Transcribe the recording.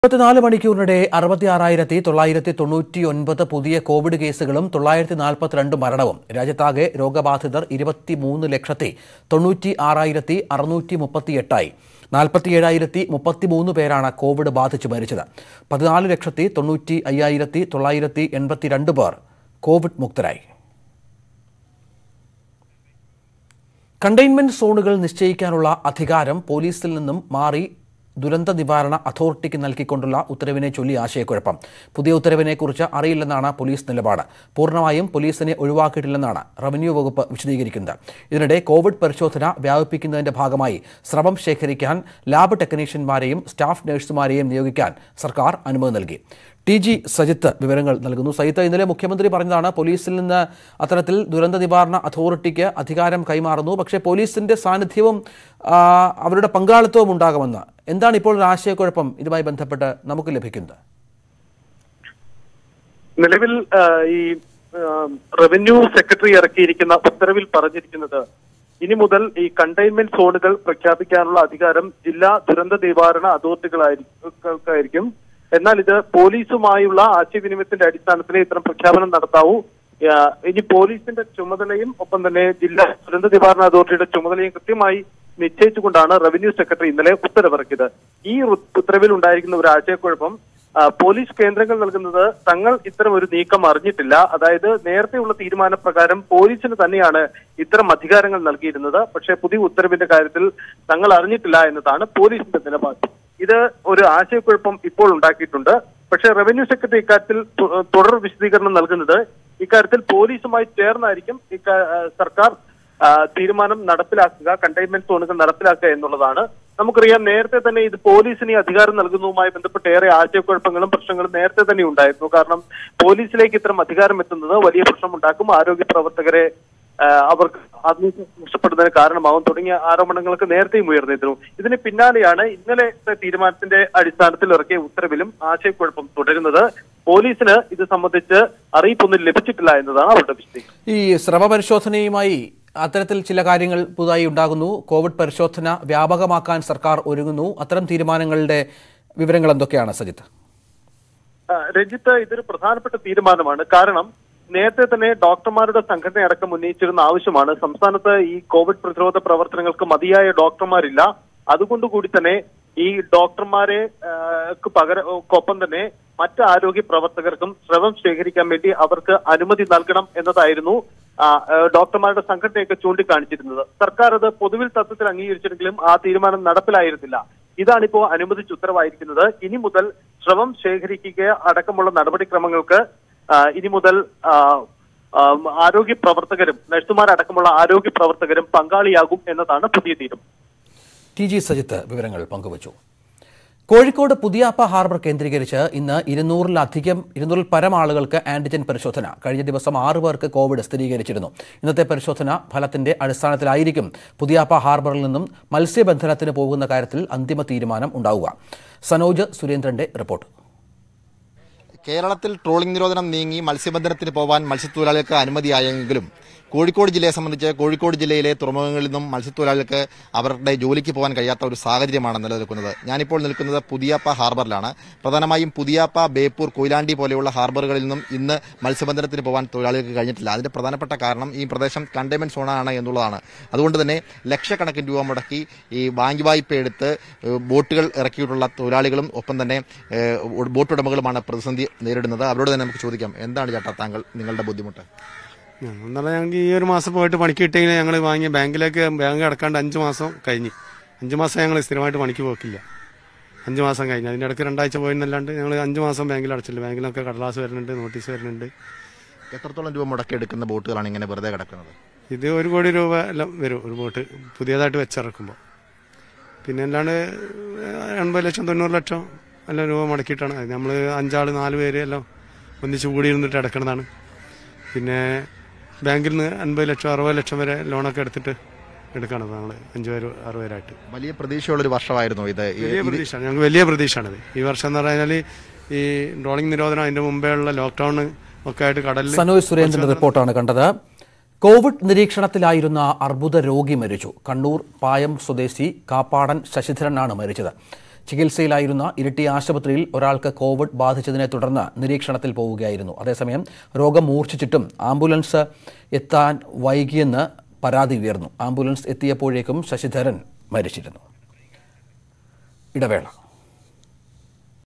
ഇരുപത്തിനാല് മണിക്കൂറിനിടെ അറുപത്തി ആറായിരത്തി തൊള്ളായിരത്തി തൊണ്ണൂറ്റി ഒൻപത് പുതിയ കോവിഡ് കേസുകളും തൊള്ളായിരത്തി നാൽപ്പത്തിരണ്ട് മരണവും രാജ്യത്താകെ രോഗബാധിതർ ഇരുപത്തിമൂന്ന് ലക്ഷത്തി തൊണ്ണൂറ്റി ആറായിരത്തി അറുന്നൂറ്റി മുപ്പത്തിയെട്ടായി നാൽപ്പത്തിയേഴായിരത്തി മുപ്പത്തിമൂന്ന് പേരാണ് കോവിഡ് ബാധിച്ച് മരിച്ചത് പതിനാല് ലക്ഷത്തി തൊണ്ണൂറ്റി അയ്യായിരത്തി തൊള്ളായിരത്തി എൺപത്തിരണ്ട് പേർ കോവിഡ് മുക്തരായി കണ്ടെയ്ൻമെന്റ് സോണുകൾ നിശ്ചയിക്കാനുള്ള അധികാരം പോലീസിൽ നിന്നും മാറി ദുരന്ത നിവാരണ അതോറിറ്റിക്ക് നൽകിക്കൊണ്ടുള്ള ഉത്തരവിനെ ചൊല്ലി ആശയക്കുഴപ്പം പുതിയ ഉത്തരവിനെക്കുറിച്ച് അറിയില്ലെന്നാണ് പോലീസ് നിലപാട് പൂർണ്ണമായും പോലീസിനെ ഒഴിവാക്കിയിട്ടില്ലെന്നാണ് റവന്യൂ വകുപ്പ് വിശദീകരിക്കുന്നത് ഇതിനിടെ കോവിഡ് പരിശോധന വ്യാപിപ്പിക്കുന്നതിന്റെ ഭാഗമായി സ്രവം ശേഖരിക്കാൻ ലാബ് ടെക്നീഷ്യന്മാരെയും സ്റ്റാഫ് നഴ്സുമാരെയും നിയോഗിക്കാൻ സർക്കാർ അനുമതി നൽകി ടി ജി സജിത്ത് വിവരങ്ങൾ നൽകുന്നു സജിത്ത് ഇന്നലെ മുഖ്യമന്ത്രി പറഞ്ഞതാണ് പോലീസിൽ നിന്ന് അത്തരത്തിൽ ദുരന്ത നിവാരണ അതോറിറ്റിക്ക് അധികാരം കൈമാറുന്നു പക്ഷേ പോലീസിന്റെ സാന്നിധ്യവും ആ, അവരുടെ പങ്കാളിത്തവും ഉണ്ടാകുമെന്ന് എന്താണ് ഇപ്പോൾ ഒരു ആശയക്കുഴപ്പം ഇതുമായി ബന്ധപ്പെട്ട് നമുക്ക് ലഭിക്കുന്നത് നിലവിൽ ആ, ഈ ആ, റവന്യൂ സെക്രട്ടറി ഇറക്കിയിരിക്കുന്ന ഉത്തരവിൽ പറഞ്ഞിരിക്കുന്നത് ഇനി മുതൽ ഈ കണ്ടെയ്ൻമെന്റ് സോണുകൾ പ്രഖ്യാപിക്കാനുള്ള അധികാരം ജില്ലാ ദുരന്ത നിവാരണ അതോറിറ്റികളായിരിക്കും എന്നാൽ ഇത് പോലീസുമായുള്ള ആശയവിനിമയത്തിന്റെ അടിസ്ഥാനത്തിൽ ഇത്തരം പ്രഖ്യാപനം നടത്താവൂ ആ, ഇനി പോലീസിന്റെ ചുമതലയും ഒപ്പം തന്നെ ജില്ലാ ദുരന്ത നിവാരണ അതോറിറ്റിയുടെ ചുമതലയും കൃത്യമായി നിശ്ചയിച്ചുകൊണ്ടാണ് റവന്യൂ സെക്രട്ടറി ഇന്നലെ ഉത്തരവിറക്കിയത് ഈ ഉ- ഉത്തരവിൽ ഉണ്ടായിരിക്കുന്ന ഒരു ആശയക്കുഴപ്പം ആ, പോലീസ് കേന്ദ്രങ്ങൾ നൽകുന്നത് തങ്ങൾ ഇത്തരം ഒരു നീക്കം അറിഞ്ഞിട്ടില്ല അതായത് നേരത്തെയുള്ള തീരുമാനപ്രകാരം പോലീസിന് തന്നെയാണ് ഇത്തരം അധികാരങ്ങൾ നൽകിയിരുന്നത് പക്ഷേ പുതിയ ഉത്തരവിന്റെ കാര്യത്തിൽ തങ്ങൾ അറിഞ്ഞിട്ടില്ല എന്നതാണ് പോലീസിന്റെ നിലപാട് ഇത് ഒരു ആശയക്കുഴപ്പം ഇപ്പോൾ ഉണ്ടാക്കിയിട്ടുണ്ട് പക്ഷേ റവന്യൂ സെക്രട്ടറി ഇക്കാര്യത്തിൽ തു- തുടർ വിശദീകരണം നൽകുന്നത് ഇക്കാര്യത്തിൽ പോലീസുമായി ചേർന്നായിരിക്കും ഇക്കാ- ആ, സർക്കാർ ആ, തീരുമാനം നടപ്പിലാക്കുക കണ്ടെയ്ൻമെന്റ് സോണുകൾ നടപ്പിലാക്കുക എന്നുള്ളതാണ് നമുക്കറിയാം നേരത്തെ തന്നെ ഇത് പോലീസിന് ഈ അധികാരം നൽകുന്നതുമായി ബന്ധപ്പെട്ട് ഏറെ ആശയക്കുഴപ്പങ്ങളും പ്രശ്നങ്ങളും നേരത്തെ തന്നെ ഉണ്ടായിരുന്നു കാരണം പോലീസിലേക്ക് ഇത്തരം അധികാരം എത്തുന്നത് വലിയ പ്രശ്നമുണ്ടാക്കും ആരോഗ്യ പ്രവർത്തകരെ ആ, അവർക്ക് ആത്മവിശ്വാസം നഷ്ടപ്പെടുന്നതിന് കാരണമാവും തുടങ്ങിയ ആരോപണങ്ങൾക്ക് നേരത്തെയും ഉയർന്നിരുന്നു ഇതിന് പിന്നാലെയാണ് ഇന്നലത്തെ തീരുമാനത്തിന്റെ അടിസ്ഥാനത്തിൽ ഇറക്കിയ ഉത്തരവിലും ആശയക്കുഴപ്പം തുടരുന്നത് പോലീസിന് ഇത് സംബന്ധിച്ച് അറിയിപ്പൊന്നും ലഭിച്ചിട്ടില്ല എന്നതാണ് അവരുടെ വിശദീകരണം ഈ സ്രവ പരിശോധനയുമായി അത്തരത്തിൽ ചില കാര്യങ്ങൾ പുതുതായി ഉണ്ടാകുന്നു കോവിഡ് പരിശോധന വ്യാപകമാക്കാൻ സർക്കാർ ഒരുങ്ങുന്നു അത്തരം തീരുമാനങ്ങളുടെ വിവരങ്ങൾ എന്തൊക്കെയാണ് സജിത്ത് ആ, രഞ്ജിത്ത് ഇതൊരു പ്രധാനപ്പെട്ട തീരുമാനമാണ് കാരണം നേരത്തെ തന്നെ ഡോക്ടർമാരുടെ സംഘടന അടക്കം ഉന്നയിച്ചിരുന്ന ആവശ്യമാണ് സംസ്ഥാനത്ത് ഈ കോവിഡ് പ്രതിരോധ പ്രവർത്തനങ്ങൾക്ക് മതിയായ ഡോക്ടർമാരില്ല അതുകൊണ്ടുകൂടി തന്നെ ഈ ഡോക്ടർമാരെ ആ, ക്ക് പകരം ഒപ്പം തന്നെ മറ്റ് ആരോഗ്യ പ്രവർത്തകർക്കും സ്രവം ശേഖരിക്കാൻ വേണ്ടി അവർക്ക് അനുമതി നൽകണം എന്നതായിരുന്നു ആ, ആ, ഡോക്ടർമാരുടെ സംഘടനയൊക്കെ ചൂണ്ടിക്കാണിച്ചിരുന്നത് സർക്കാർ അത് പൊതുവിൽ തത്വത്തിൽ അംഗീകരിച്ചിരുന്നെങ്കിലും ആ തീരുമാനം നടപ്പിലായിരുന്നില്ല ഇതാണിപ്പോ അനുവദിച്ച ഉത്തരവായിരിക്കുന്നത് ഇനി മുതൽ ശ്രമം ശേഖരിക്കുക അടക്കമുള്ള നടപടിക്രമങ്ങൾക്ക് ആ, ഇനി മുതൽ ആ, ആ, ആരോഗ്യ പ്രവർത്തകരും നഴ്സുമാരടക്കമുള്ള ആരോഗ്യ പ്രവർത്തകരും പങ്കാളിയാകും എന്നതാണ് പുതിയ തീരുമാനം ടി ജി സജിത്ത് വിവരങ്ങൾ പങ്കുവച്ചു കോഴിക്കോട് പുതിയാപ്പ ഹാർബർ കേന്ദ്രീകരിച്ച് ഇന്ന് ഇരുന്നൂറിലധികം ഇരുന്നൂറിൽ പരം ആളുകൾക്ക് ആന്റിജൻ പരിശോധന കഴിഞ്ഞ ദിവസം ആറ് പേർക്ക് കോവിഡ് സ്ഥിരീകരിച്ചിരുന്നു ഇന്നത്തെ പരിശോധന ഫലത്തിന്റെ അടിസ്ഥാനത്തിലായിരിക്കും പുതിയാപ്പ ഹാർബറിൽ നിന്നും മത്സ്യബന്ധനത്തിന് പോകുന്ന കാര്യത്തിൽ അന്തിമ തീരുമാനം ഉണ്ടാവുക സനോജ് സുരേന്ദ്രന്റെ റിപ്പോർട്ട് കേരളത്തിൽ ട്രോളിംഗ് നിരോധനം നീങ്ങി മത്സ്യബന്ധനത്തിന് പോവാൻ മത്സ്യത്തൊഴിലാളികൾക്ക് അനുമതിയായെങ്കിലും കോഴിക്കോട് ജില്ലയെ സംബന്ധിച്ച് കോഴിക്കോട് ജില്ലയിലെ തുറമുഖങ്ങളിൽ നിന്നും മത്സ്യത്തൊഴിലാളികൾക്ക് അവരുടെ ജോലിക്ക് പോകാൻ കഴിയാത്ത ഒരു സാഹചര്യമാണ് നിലനിൽക്കുന്നത് ഞാനിപ്പോൾ നിൽക്കുന്നത് പുതിയാപ്പ ഹാർബറിലാണ് പ്രധാനമായും പുതിയാപ്പ ബേപ്പൂർ കൊയിലാണ്ടി പോലെയുള്ള ഹാർബറുകളിൽ നിന്നും ഇന്ന് മത്സ്യബന്ധനത്തിന് പോകാൻ തൊഴിലാളികൾക്ക് കഴിഞ്ഞിട്ടില്ല അതിന്റെ പ്രധാനപ്പെട്ട കാരണം ഈ പ്രദേശം കണ്ടെയ്ൻമെന്റ് സോണാണ് എന്നുള്ളതാണ് അതുകൊണ്ട് തന്നെ ലക്ഷക്കണക്കിന് രൂപ മുടക്കി ഈ ബാങ്ക് വായ്പ എടുത്ത് ഏഹ്, ബോട്ടുകൾ ഇറക്കിയിട്ടുള്ള തൊഴിലാളികളും ഒപ്പം തന്നെ ഏഹ്, ബോട്ട് ഉടമകളുമാണ് പ്രതിസന്ധി നേരിടുന്നത് അവരോട് തന്നെ നമുക്ക് ചോദിക്കാം എന്താണ് ചേട്ടാ താങ്കൾ നിങ്ങളുടെ ബുദ്ധിമുട്ട് ഞങ്ങൾ ഞങ്ങൾക്ക് ഈ ഒരു മാസം പോയിട്ട് പണിക്ക് കിട്ടിയെങ്കിൽ ഞങ്ങൾ വാങ്ങിയ ബാങ്കിലേക്ക് ബാങ്ക് അടക്കാണ്ട് അഞ്ച് മാസം കഴിഞ്ഞ് അഞ്ച് മാസം ഞങ്ങൾ സ്ഥിരമായിട്ട് പണിക്ക് പോക്കില്ല അഞ്ച് മാസം കഴിഞ്ഞ് അതിൻ്റെ ഇടയ്ക്ക് രണ്ടാഴ്ച പോയെന്നല്ലാണ്ട് ഞങ്ങൾ അഞ്ച് മാസം ബാങ്കിൽ അടച്ചില്ല ബാങ്കിലൊക്കെ കടലാസ് വരുന്നുണ്ട് നോട്ടീസ് വരുന്നുണ്ട് എത്രത്തോളം രൂപ മുടക്കി എടുക്കുന്ന ബോട്ടുകളാണ് ഇങ്ങനെ വെറുതെ കിടക്കുന്നത് ഇത് ഒരു കോടി രൂപ എല്ലാം വരും ഒരു ബോട്ട് പുതിയതായിട്ട് വെച്ചിറക്കുമ്പോൾ പിന്നെ അല്ലാണ്ട് എൺപത് ലക്ഷം തൊണ്ണൂറ് ലക്ഷം എല്ലാം രൂപ മുടക്കിയിട്ടാണ് നമ്മൾ അഞ്ചാൾ നാല് പേര് എല്ലാം ഒന്നിച്ച് കൂടി ഇരുന്നിട്ട് അടക്കണതാണ് പിന്നെ ബാങ്കിൽ നിന്ന് അൻപത് ലക്ഷം അറുപത് ലക്ഷം വരെ ലോണൊക്കെ എടുത്തിട്ട് എടുക്കണം ഞങ്ങൾ അഞ്ചു പേര് ആറ് പേരായിട്ട് വലിയ പ്രതീക്ഷയുള്ള ഒരു വർഷമായിരുന്നു ഇത് ഈ- വലിയ ഇത് പ്രതീക്ഷ ഞങ്ങൾക്ക് വലിയ പ്രതീക്ഷയാണിത് ഈ വർഷം എന്ന് പറഞ്ഞാൽ ഈ ട്രോളിംഗ് നിരോധനം അതിന്റെ മുമ്പേ ഉള്ള ലോക്ക്ഡൌൺ ഒക്കെ ആയിട്ട് കടലിൽ സനോജ് സുരേന്ദ്രന്റെ റിപ്പോർട്ടാണ് കണ്ടത് കോവിഡ് നിരീക്ഷണത്തിലായിരുന്ന അർബുദ രോഗി മരിച്ചു കണ്ണൂർ പായം സ്വദേശി കാപ്പാടൻ ശശിധരനാണ് മരിച്ചത് ചികിത്സയിലായിരുന്ന ഇരിട്ടി ആശുപത്രിയിൽ ഒരാൾക്ക് കോവിഡ് ബാധിച്ചതിനെ തുടർന്ന് നിരീക്ഷണത്തിൽ പോവുകയായിരുന്നു അതേസമയം രോഗം മൂർച്ഛിച്ചിട്ടും ആംബുലൻസ് എത്താൻ വൈകിയെന്ന് പരാതി ഉയർന്നു ആംബുലൻസ് എത്തിയപ്പോഴേക്കും ശശിധരൻ മരിച്ചിരുന്നു ഇടവേള